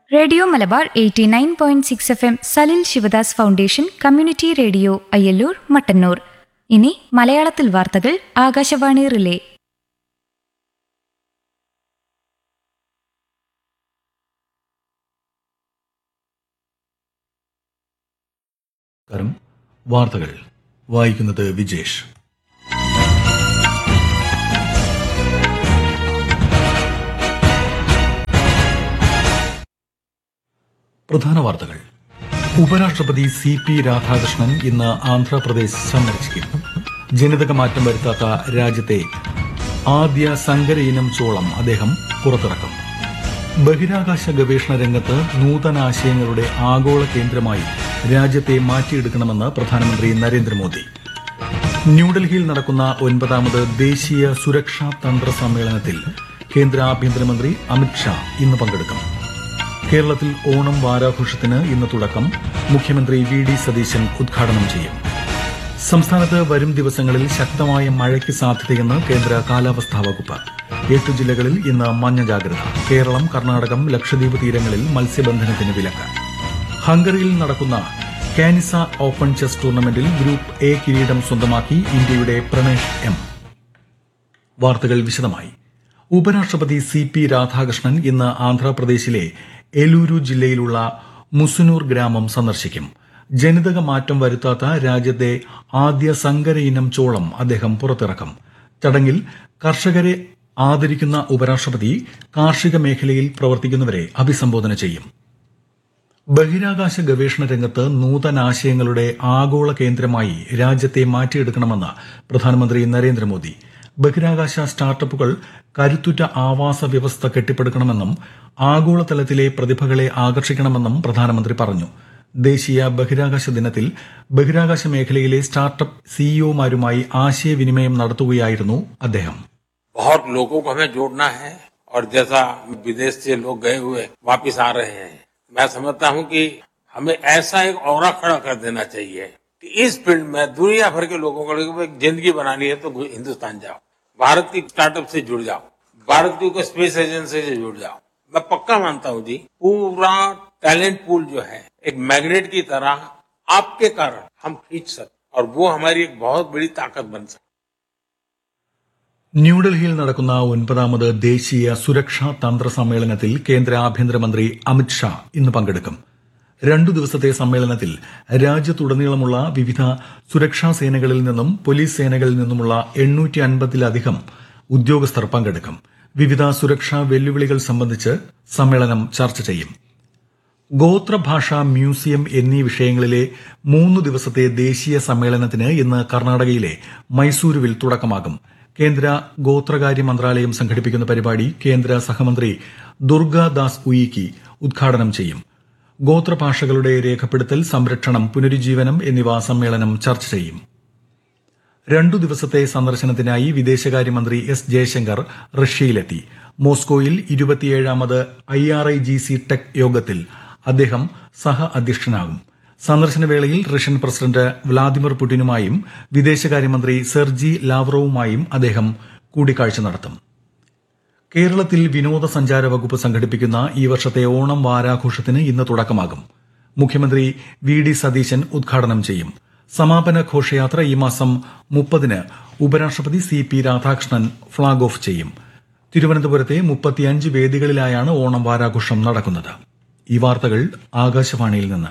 radio Malabar eighty nine point six F M Salil Sivadas foundation community radio Ayyallur Mattannur ഇനി മലയാളത്തിൽ വാർത്തകൾ Akashvani relay നമസ്കാരം വാർത്തകൾ വായിക്കുന്നത് വിജേഷ് പ്രധാന വാർത്തകൾ ഉപരാഷ്ട്രപതി സി പി രാധാകൃഷ്ണൻ ഇന്ന് ആന്ധ്രാപ്രദേശ് സന്ദർശിക്കും ജനിതക മാറ്റം വരുത്താത്ത രാജ്യത്തെ ആദ്യ സങ്കര ഇനം ചോളം അദ്ദേഹം പുറത്തിറക്കും ബഹിരാകാശ ഗവേഷണ രംഗത്ത് നൂതനാശയങ്ങളുടെ ആഗോള കേന്ദ്രമായി രാജ്യത്തെ മാറ്റിയെടുക്കണമെന്ന് പ്രധാനമന്ത്രി നരേന്ദ്രമോദി ന്യൂഡൽഹിയിൽ നടക്കുന്ന ഒൻപതാമത് ദേശീയ സുരക്ഷാ തന്ത്ര സമ്മേളനത്തിൽ കേന്ദ്ര ആഭ്യന്തരമന്ത്രി അമിത്ഷാ ഇന്ന് പങ്കെടുക്കും കേരളത്തിൽ ഓണം വാരാഘോഷത്തിന് ഇന്ന് തുടക്കം മുഖ്യമന്ത്രി വി ഡി സതീശൻ ഉദ്ഘാടനം ചെയ്യും സംസ്ഥാനത്ത് വരും ദിവസങ്ങളിൽ ശക്തമായ മഴയ്ക്ക് സാധ്യതയെന്ന് കേന്ദ്ര കാലാവസ്ഥാ വകുപ്പ് എട്ട് ജില്ലകളിൽ ഇന്ന് മഞ്ഞ ജാഗ്രത കേരളം കർണാടകം ലക്ഷദ്വീപ് തീരങ്ങളിൽ മത്സ്യബന്ധനത്തിന് വിലക്ക് ഹംഗറിയിൽ നടക്കുന്ന കാനിസ ഓപ്പൺ ചെസ് ടൂർണമെന്റിൽ ഗ്രൂപ്പ് എ കിരീടം സ്വന്തമാക്കി ഇന്ത്യയുടെ പ്രണേഷ് എം വാർത്തകൾ വിശദമായി ഉപരാഷ്ട്രപതി സി പി രാധാകൃഷ്ണൻ ഇന്ന് ആന്ധ്രാപ്രദേശിലെ എലൂരു ജില്ലയിലുള്ള മുസുനൂർ ഗ്രാമം സന്ദർശിക്കും ജനിതക മാറ്റം വരുത്താത്ത രാജ്യത്തെ ആദ്യ സങ്കര ഇനം ചോളം അദ്ദേഹം പുറത്തിറക്കും ചടങ്ങിൽ കർഷകരെ ആദരിക്കുന്ന ഉപരാഷ്ട്രപതി കാർഷിക മേഖലയിൽ പ്രവർത്തിക്കുന്നവരെ അഭിസംബോധന ചെയ്യും ബഹിരാകാശ ഗവേഷണ രംഗത്ത് നൂതനാശയങ്ങളുടെ ആഗോള കേന്ദ്രമായി രാജ്യത്തെ മാറ്റിയെടുക്കണമെന്ന് പ്രധാനമന്ത്രി നരേന്ദ്രമോദി ബഹിരാകാശ സ്റ്റാർട്ടപ്പുകൾ കരുത്തുറ്റ ആവാസ വ്യവസ്ഥ കെട്ടിപ്പടുക്കണമെന്നും ആഗോളതലത്തിലെ പ്രതിഭകളെ ആകർഷിക്കണമെന്നും പ്രധാനമന്ത്രി പറഞ്ഞു ദേശീയ ബഹിരാകാശ ദിനത്തിൽ ബഹിരാകാശ മേഖലയിലെ സ്റ്റാർട്ടപ്പ് സിഇഒമാരുമായി ആശയവിനിമയം നടത്തുകയായിരുന്നു അദ്ദേഹം बहुत लोगों को हमें जोड़ना है और जैसा विदेश से लोग गए हुए वापस आ रहे हैं मैं समझता हूं कि हमें ऐसा एक और खड़ा कर देना चाहिए कि इस फील्ड में दुनिया भर के लोगों को एक जिंदगी बनानी है तो हिंदुस्तान जाओ भारत की स्टार्टअप से जुड़ जाओ भारत की कोई स्पेस एजेंसी से जुड़ जाओ मैं पक्का मानता हूं जी पूरा टैलेंट पूल जो है एक मैग्नेट की तरह आपके कारण हम खींच सकते और वो हमारी एक बहुत बड़ी ताकत बन सकती ന്യൂഡൽഹിയിൽ നടക്കുന്ന ഒൻപതാമത് ദേശീയ സുരക്ഷാ തന്ത്ര സമ്മേളനത്തിൽ കേന്ദ്ര ആഭ്യന്തരമന്ത്രി അമിത്ഷാ ഇന്ന് പങ്കെടുക്കും രണ്ടു ദിവസത്തെ സമ്മേളനത്തിൽ രാജ്യത്തുടനീളമുള്ള വിവിധ സുരക്ഷാ സേനകളിൽ നിന്നും പോലീസ് സേനകളിൽ നിന്നുമുള്ള എണ്ണൂറ്റി അൻപതിലധികം ഉദ്യോഗസ്ഥർ പങ്കെടുക്കും വിവിധ സുരക്ഷാ വെല്ലുവിളികൾ സംബന്ധിച്ച് സമ്മേളനം ചർച്ച ചെയ്യും ഗോത്രഭാഷ മ്യൂസിയം എന്നീ വിഷയങ്ങളിലെ മൂന്ന് ദിവസത്തെ ദേശീയ സമ്മേളനത്തിന് ഇന്ന് കർണാടകയിലെ മൈസൂരുവിൽ തുടക്കമാകും കേന്ദ്ര ഗോത്രകാര്യ മന്ത്രാലയം സംഘടിപ്പിക്കുന്ന പരിപാടി കേന്ദ്ര സഹമന്ത്രി ദുർഗാദാസ് ഉയിക്കി ഉദ്ഘാടനം ചെയ്യും ഗോത്രഭാഷകളുടെ രേഖപ്പെടുത്തൽ സംരക്ഷണം പുനരുജ്ജീവനം എന്നിവ സമ്മേളനം ചർച്ച ചെയ്യും രണ്ടു ദിവസത്തെ സന്ദർശനത്തിനായി വിദേശകാര്യമന്ത്രി എസ് ജയശങ്കർ റഷ്യയിലെത്തി മോസ്കോയിൽ ഇരുപത്തിയേഴാമത് I R I G C tech യോഗത്തിൽ അദ്ദേഹം സഹ അധ്യക്ഷനാകും സന്ദർശനവേളയിൽ റഷ്യൻ പ്രസിഡന്റ് വ്ളാദിമിർ പുടിനുമായും വിദേശകാര്യമന്ത്രി സെർജി ലാവ്റോവുമായും അദ്ദേഹം കൂടിക്കാഴ്ച നടത്തും കേരളത്തിൽ വിനോദസഞ്ചാര വകുപ്പ് സംഘടിപ്പിക്കുന്ന ഈ വർഷത്തെ ഓണം വാരാഘോഷത്തിന് ഇന്ന് തുടക്കമാകും മുഖ്യമന്ത്രി വി ഡി സതീശൻ ഉദ്ഘാടനം ചെയ്യും സമാപന ഘോഷയാത്ര ഈ മാസം മുപ്പതിന് ഉപരാഷ്ട്രപതി C P Radhakrishnan flag off ചെയ്യും തിരുവനന്തപുരത്തെ മുപ്പത്തിയഞ്ച് വേദികളിലായാണ് ഓണം വാരാഘോഷം നടക്കുന്നത് ഈ വാർത്തകൾ ആകാശവാണിയിൽ നിന്ന്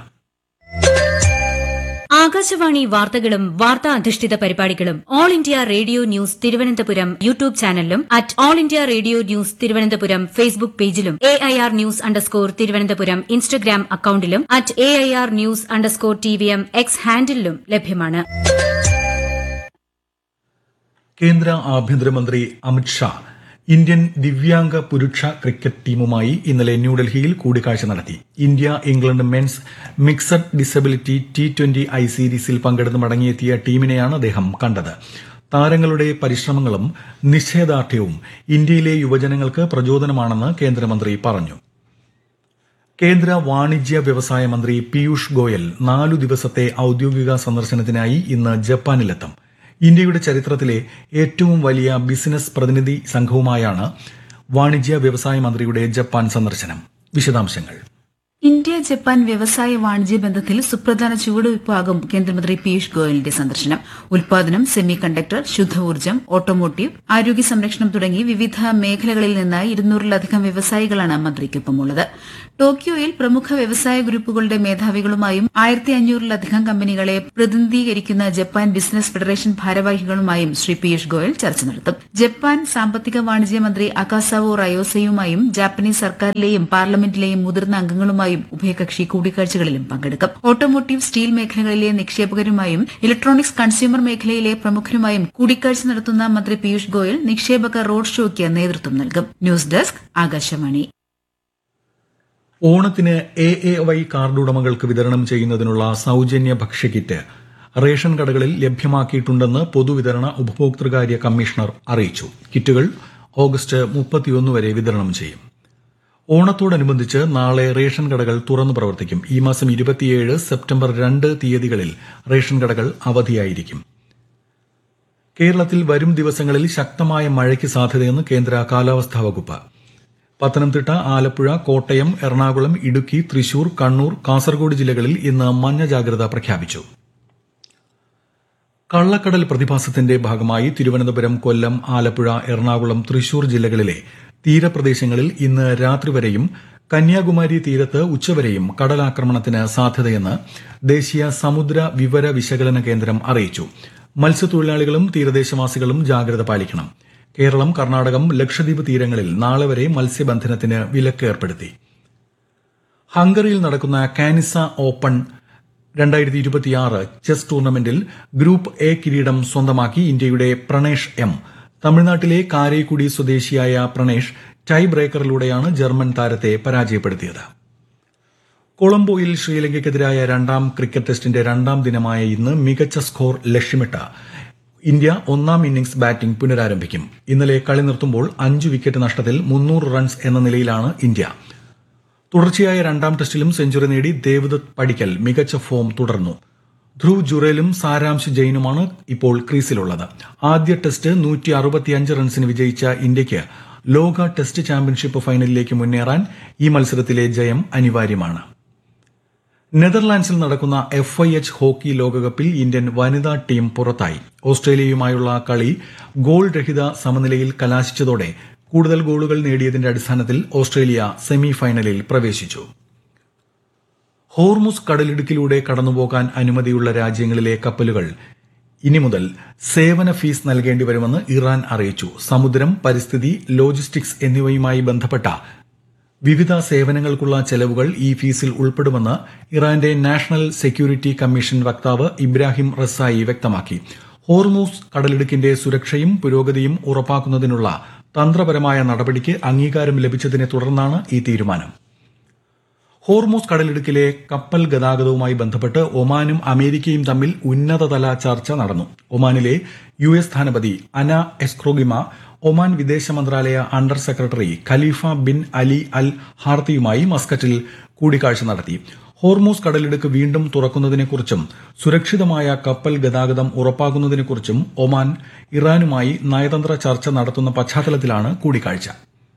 ആകാശവാണി വാർത്തകളും വാർത്താ അധിഷ്ഠിത പരിപാടികളും All India Radio news Thiruvananthapuram YouTube ചാനലിലും at All India Radio news Thiruvananthapuram Facebook പേജിലും A I R news underscore Thiruvananthapuram Instagram അക്കൌണ്ടിലും at A I R news underscore T V M X ഹാൻഡിലും ലഭ്യമാണ് കേന്ദ്ര ആഭ്യന്തരമന്ത്രി അമിത്ഷാ ഇന്ത്യൻ ദിവ്യാംഗ പുരുഷ ക്രിക്കറ്റ് ടീമുമായി ഇന്നലെ ന്യൂഡൽഹിയിൽ കൂടിക്കാഴ്ച നടത്തി India England men's mixed disability T twenty I സീരീസിൽ പങ്കെടുത്ത് മടങ്ങിയെത്തിയ ടീമിനെയാണ് അദ്ദേഹം കണ്ടത് താരങ്ങളുടെ പരിശ്രമങ്ങളും നിശ്ചയദാർഢ്യവും ഇന്ത്യയിലെ യുവജനങ്ങൾക്ക് പ്രചോദനമാണെന്ന് കേന്ദ്രമന്ത്രി പറഞ്ഞു കേന്ദ്ര വാണിജ്യ വ്യവസായ മന്ത്രി പീയൂഷ് ഗോയൽ നാലു ദിവസത്തെ ഔദ്യോഗിക സന്ദർശനത്തിനായി ഇന്ന് ജപ്പാനിലെത്തും ഇന്ത്യയുടെ ചരിത്രത്തിലെ ഏറ്റവും വലിയ ബിസിനസ് പ്രതിനിധി സംഘവുമായാണ് വാണിജ്യ വ്യവസായ മന്ത്രിയുടെ ജപ്പാൻ സന്ദർശനം വിശദാംശങ്ങൾ ഇന്ത്യ ജപ്പാൻ വ്യവസായ വാണിജ്യ ബന്ധത്തിൽ സുപ്രധാന ചുവടുവയ്പാകും കേന്ദ്രമന്ത്രി പീയൂഷ് ഗോയലിന്റെ സന്ദർശനം ഉൽപാദനം സെമി കണ്ടക്ടർ ശുദ്ധ ഓട്ടോമോട്ടീവ് ആരോഗ്യ സംരക്ഷണം തുടങ്ങി വിവിധ മേഖലകളിൽ നിന്ന് ഇരുന്നൂറിലധികം വ്യവസായികളാണ് മന്ത്രിക്കൊപ്പമുള്ളത് ടോക്കിയോയിൽ പ്രമുഖ വ്യവസായ ഗ്രൂപ്പുകളുടെ മേധാവികളുമായും ആയിരത്തി അഞ്ഞൂറിലധികം കമ്പനികളെ പ്രതിനിധീകരിക്കുന്ന ജപ്പാൻ ബിസിനസ് ഫെഡറേഷൻ ഭാരവാഹികളുമായും ശ്രീ പീയൂഷ് ഗോയൽ ചർച്ച നടത്തും ജപ്പാൻ സാമ്പത്തിക വാണിജ്യ മന്ത്രി അകാസാവോ റയോസയുമായും ജാപ്പനീസ് സർക്കാരിലെയും പാർലമെന്റിലെയും മുതിർന്ന അംഗങ്ങളുമായും ഉഭയകക്ഷി കൂടിക്കാഴ്ചകളിലും പങ്കെടുക്കും ഓട്ടോമോട്ടീവ് സ്റ്റീൽ മേഖലകളിലെ നിക്ഷേപകരുമായും ഇലക്ട്രോണിക്സ് കൺസ്യൂമർ മേഖലയിലെ പ്രമുഖരുമായും കൂടിക്കാഴ്ച നടത്തുന്ന മന്ത്രി പീയൂഷ് ഗോയൽ നിക്ഷേപക റോഡ് ഷോയ്ക്ക് നേതൃത്വം നൽകും ന്യൂസ് ഡെസ്ക് ആകാശവാണി ഓണത്തിന് എ എ വൈ കാർഡ് ഉടമകൾക്ക് വിതരണം ചെയ്യുന്നതിനുള്ള സൌജന്യ ഭക്ഷ്യക്കിറ്റ് റേഷൻ കടകളിൽ ലഭ്യമാക്കിയിട്ടുണ്ടെന്ന് പൊതുവിതരണ ഉപഭോക്തൃകാര്യ കമ്മീഷണർ അറിയിച്ചു കിറ്റുകൾ ഓഗസ്റ്റ് മുപ്പത്തിയൊന്ന് വരെ വിതരണം ചെയ്യും ഓണത്തോടനുബന്ധിച്ച് നാളെ റേഷൻ കടകൾ തുറന്നു പ്രവർത്തിക്കും ഈ മാസം ഇരുപത്തിയേഴ് സെപ്റ്റംബർ രണ്ട് തീയതികളിൽ റേഷൻ കടകൾ അവധിയായിരിക്കും കേരളത്തിൽ വരും ദിവസങ്ങളിൽ ശക്തമായ മഴയ്ക്ക് സാധ്യതയെന്ന് കേന്ദ്ര കാലാവസ്ഥാ വകുപ്പ് പത്തനംതിട്ട ആലപ്പുഴ കോട്ടയം എറണാകുളം ഇടുക്കി തൃശൂർ കണ്ണൂർ കാസർഗോഡ് ജില്ലകളിൽ ഇന്ന് മഞ്ഞ ജാഗ്രത പ്രഖ്യാപിച്ചു കള്ളക്കടൽ പ്രതിഭാസത്തിന്റെ ഭാഗമായി തിരുവനന്തപുരം കൊല്ലം ആലപ്പുഴ എറണാകുളം തൃശൂർ ജില്ലകളിലെ തീരപ്രദേശങ്ങളിൽ ഇന്ന് രാത്രി വരെയും കന്യാകുമാരി തീരത്ത് ഉച്ചവരെയും കടലാക്രമണത്തിന് സാധ്യതയെന്ന് ദേശീയ സമുദ്ര വിവര വിശകലന കേന്ദ്രം അറിയിച്ചു മത്സ്യത്തൊഴിലാളികളും തീരദേശവാസികളും ജാഗ്രത പാലിക്കണം കേരളം കർണാടകം ലക്ഷദ്വീപ് തീരങ്ങളിൽ നാളെ വരെ മത്സ്യബന്ധനത്തിന് വിലക്ക് ഏർപ്പെടുത്തി ഹംഗറിയിൽ നടക്കുന്ന കാനിസ ഓപ്പൺ രണ്ടായിരത്തി ഇരുപത്തിയാറ് ചെസ് ടൂർണമെന്റിൽ ഗ്രൂപ്പ് എ കിരീടം സ്വന്തമാക്കി ഇന്ത്യയുടെ പ്രണേഷ് എം തമിഴ്നാട്ടിലെ കാരൈക്കുടി സ്വദേശിയായ പ്രണേഷ് ടൈ ബ്രേക്കറിലൂടെയാണ് ജർമ്മൻ താരത്തെ പരാജയപ്പെടുത്തിയത് കൊളംബോയിൽ ശ്രീലങ്കയ്ക്കെതിരായ രണ്ടാം ക്രിക്കറ്റ് ടെസ്റ്റിന്റെ രണ്ടാം ദിനമായ ഇന്ന് മികച്ച സ്കോർ ലക്ഷ്യമിട്ട ഇന്ത്യ ഒന്നാം ഇന്നിംഗ്സ് ബാറ്റിംഗ് പുനരാരംഭിക്കും ഇന്നലെ കളി നിർത്തുമ്പോൾ അഞ്ച് വിക്കറ്റ് നഷ്ടത്തിൽ മുന്നൂറ് റൺസ് എന്ന നിലയിലാണ് ഇന്ത്യ തുടർച്ചയായ രണ്ടാം ടെസ്റ്റിലും സെഞ്ചുറി നേടി ദേവദത്ത് പടിക്കൽ മികച്ച ഫോം തുടർന്നു ധ്രുവ് ജുറേലും സാരാംശ് ജെയിനുമാണ് ഇപ്പോൾ ക്രീസിലുള്ളത് ആദ്യ ടെസ്റ്റ് നൂറ്റി അറുപത്തിയഞ്ച് റൺസിന് വിജയിച്ച ഇന്ത്യയ്ക്ക് ലോക ടെസ്റ്റ് ചാമ്പ്യൻഷിപ്പ് ഫൈനലിലേക്ക് മുന്നേറാൻ ഈ മത്സരത്തിലെ ജയം അനിവാര്യമാണ് നെതർലാൻഡ്സിൽ നടക്കുന്ന എഫ് ഐ എച്ച് ഹോക്കി ലോകകപ്പിൽ ഇന്ത്യൻ വനിതാ ടീം പുറത്തായി ഓസ്ട്രേലിയയുമായുള്ള കളി ഗോൾ രഹിത സമനിലയിൽ കലാശിച്ചതോടെ കൂടുതൽ ഗോളുകൾ നേടിയതിന്റെ അടിസ്ഥാനത്തിൽ ഓസ്ട്രേലിയ സെമി ഫൈനലിൽ പ്രവേശിച്ചു ഹോർമുസ് കടലിടുക്കിലൂടെ കടന്നുപോകാൻ അനുമതിയുള്ള രാജ്യങ്ങളിലെ കപ്പലുകൾ ഇനി മുതൽ സേവന ഫീസ് നൽകേണ്ടി വരുമെന്ന് ഇറാൻ അറിയിച്ചു സമുദ്രം പരിസ്ഥിതി ലോജിസ്റ്റിക്സ് എന്നിവയുമായി ബന്ധപ്പെട്ട വിവിധ സേവനങ്ങൾക്കുള്ള ചെലവുകൾ ഈ ഫീസിൽ ഉൾപ്പെടുമെന്ന് ഇറാന്റെ നാഷണൽ സെക്യൂരിറ്റി കമ്മീഷൻ വക്താവ് ഇബ്രാഹിം റസായി വ്യക്തമാക്കി ഹോർമൂസ് കടലിടുക്കിന്റെ സുരക്ഷയും പുരോഗതിയും ഉറപ്പാക്കുന്നതിനുള്ള തന്ത്രപരമായ നടപടിക്ക് അംഗീകാരം ലഭിച്ചതിനെ തുടർന്നാണ് ഈ തീരുമാനം ഹോർമൂസ് കടലിടുക്കിലെ കപ്പൽ ഗതാഗതവുമായി ബന്ധപ്പെട്ട് ഒമാനും അമേരിക്കയും തമ്മിൽ ഉന്നതതല ചർച്ച നടന്നു ഒമാനിലെ യു എസ് സ്ഥാനപതി അന എസ്ക്രോഗിമ ഒമാൻ വിദേശ മന്ത്രാലയ under secretary Khalifa bin Ali Al ഹാർത്തിയുമായി മസ്കറ്റിൽ കൂടിക്കാഴ്ച നടത്തി ഹോർമൂസ് കടലിടുക്ക് വീണ്ടും തുറക്കുന്നതിനെക്കുറിച്ചും സുരക്ഷിതമായ കപ്പൽ ഗതാഗതം ഉറപ്പാക്കുന്നതിനെക്കുറിച്ചും ഒമാൻ ഇറാനുമായി നയതന്ത്ര ചർച്ച നടത്തുന്ന പശ്ചാത്തലത്തിലാണ് കൂടിക്കാഴ്ച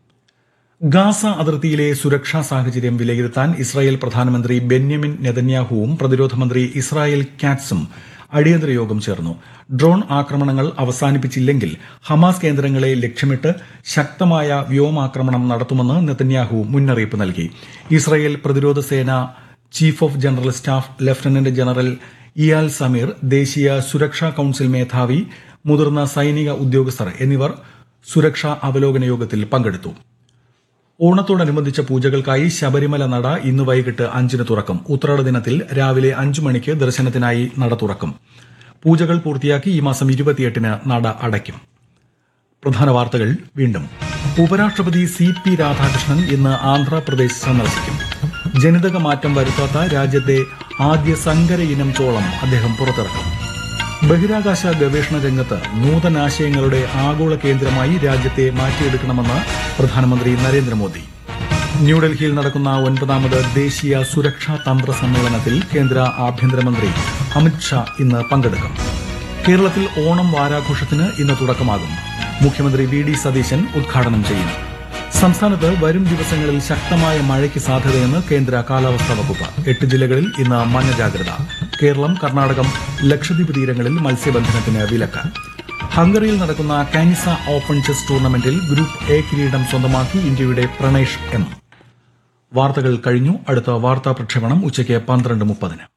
ഗാസ അതിർത്തിയിലെ സുരക്ഷാ സാഹചര്യം വിലയിരുത്താൻ ഇസ്രായേൽ പ്രധാനമന്ത്രി ബെന്യമിൻ നെതന്യാഹുവും പ്രതിരോധ മന്ത്രി ഇസ്രായേൽ കാറ്റ്സും അടിയന്തര യോഗം ചേർന്നു ഡ്രോൺ ആക്രമണങ്ങൾ അവസാനിപ്പിച്ചില്ലെങ്കിൽ ഹമാസ് കേന്ദ്രങ്ങളെ ലക്ഷ്യമിട്ട് ശക്തമായ വ്യോമാക്രമണം നടത്തുമെന്ന് നെതന്യാഹു മുന്നറിയിപ്പ് നൽകി ഇസ്രായേൽ പ്രതിരോധ സേന chief of general staff lieutenant general Eyal Zamir ദേശീയ സുരക്ഷാ കൌൺസിൽ മേധാവി മുതിർന്ന സൈനിക ഉദ്യോഗസ്ഥർ എന്നിവർ സുരക്ഷാ അവലോകന യോഗത്തിൽ പങ്കെടുത്തു ഓണത്തോടനുബന്ധിച്ച പൂജകൾക്കായി ശബരിമല നട ഇന്ന് വൈകിട്ട് അഞ്ചിന് തുറക്കും ഉത്രാട ദിനത്തിൽ രാവിലെ അഞ്ചു മണിക്ക് ദർശനത്തിനായി നട തുറക്കും പൂജകൾ പൂർത്തിയാക്കി ഈ മാസം ഇരുപത്തിയെട്ടിന് നട അടയ്ക്കും പ്രധാന വാർത്തകൾ വീണ്ടും ഉപരാഷ്ട്രപതി സി പി രാധാകൃഷ്ണൻ ഇന്ന് ആന്ധ്രാപ്രദേശ് സന്ദർശിക്കും ജനിതക മാറ്റം വരുത്താത്ത രാജ്യത്തെ ആദ്യ സങ്കര ഇനം ചോളം അദ്ദേഹം പുറത്തിറക്കും ബഹിരാകാശ ഗവേഷണ രംഗത്ത് നൂതനാശയങ്ങളുടെ ആഗോള കേന്ദ്രമായി രാജ്യത്തെ മാറ്റിയെടുക്കണമെന്ന് പ്രധാനമന്ത്രി നരേന്ദ്രമോദി ന്യൂഡൽഹിയിൽ നടക്കുന്ന ഒൻപതാമത് ദേശീയ സുരക്ഷാ തന്ത്ര സമ്മേളനത്തിൽ കേന്ദ്ര ആഭ്യന്തരമന്ത്രി അമിത്ഷാ ഇന്ന് പങ്കെടുക്കും കേരളത്തിൽ ഓണം വാരാഘോഷത്തിന് ഇന്ന് തുടക്കമാകും മുഖ്യമന്ത്രി വി ഡി സതീശൻ ഉദ്ഘാടനം ചെയ്യും സംസ്ഥാനത്ത് വരും ദിവസങ്ങളിൽ ശക്തമായ മഴയ്ക്ക് സാധ്യതയെന്ന് കേന്ദ്ര കാലാവസ്ഥാ വകുപ്പ് എട്ട് ജില്ലകളിൽ ഇന്ന് മഞ്ഞ ജാഗ്രത കേരളം കർണാടകം ലക്ഷദ്വീപ് തീരങ്ങളിൽ മത്സ്യബന്ധനത്തിന് വിലക്ക് ഹംഗറിയിൽ നടക്കുന്ന കാനിസ ഓപ്പൺ ചെസ് ടൂർണമെന്റിൽ ഗ്രൂപ്പ് എ കിരീടം സ്വന്തമാക്കി ഇന്ത്യയുടെ പ്രണേഷ് എം വാർത്തകൾ കഴിഞ്ഞു അടുത്ത വാർത്താ പ്രക്ഷേപണം ഉച്ചയ്ക്ക് പന്ത്രണ്ട് മുപ്പതിന്